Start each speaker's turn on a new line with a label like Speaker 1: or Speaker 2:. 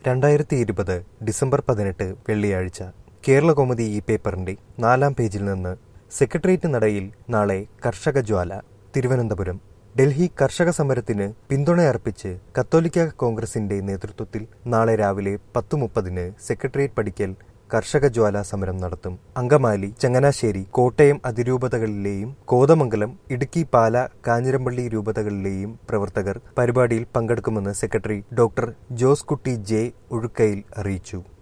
Speaker 1: രണ്ടായിരത്തി ഇരുപത് ഡിസംബർ പതിനെട്ട് വെള്ളിയാഴ്ച കേരളകൗമുദി ഈ പേപ്പറിന്റെ നാലാം പേജിൽ നിന്ന് സെക്രട്ടേറിയറ്റ് നടയിൽ നാളെ കർഷക ജ്വാല തിരുവനന്തപുരം ഡൽഹി കർഷക സമരത്തിന് പിന്തുണയർപ്പിച്ച് കത്തോലിക്ക കോൺഗ്രസിന്റെ നേതൃത്വത്തിൽ നാളെ രാവിലെ പത്ത് മുപ്പതിന് സെക്രട്ടേറിയറ്റ് പടിക്കൽ കർഷക ജ്വാല സമരം നടത്തും അങ്കമാലി ചങ്ങനാശ്ശേരി കോട്ടയം അതിരൂപതകളിലെയും കോതമംഗലം ഇടുക്കി പാല കാഞ്ഞിരപ്പള്ളി രൂപതകളിലെയും പ്രവർത്തകർ പരിപാടിയിൽ പങ്കെടുക്കുമെന്ന് സെക്രട്ടറി ഡോക്ടർ ജോസ് കുട്ടി ജെ ഒഴുക്കയിൽ അറിയിച്ചു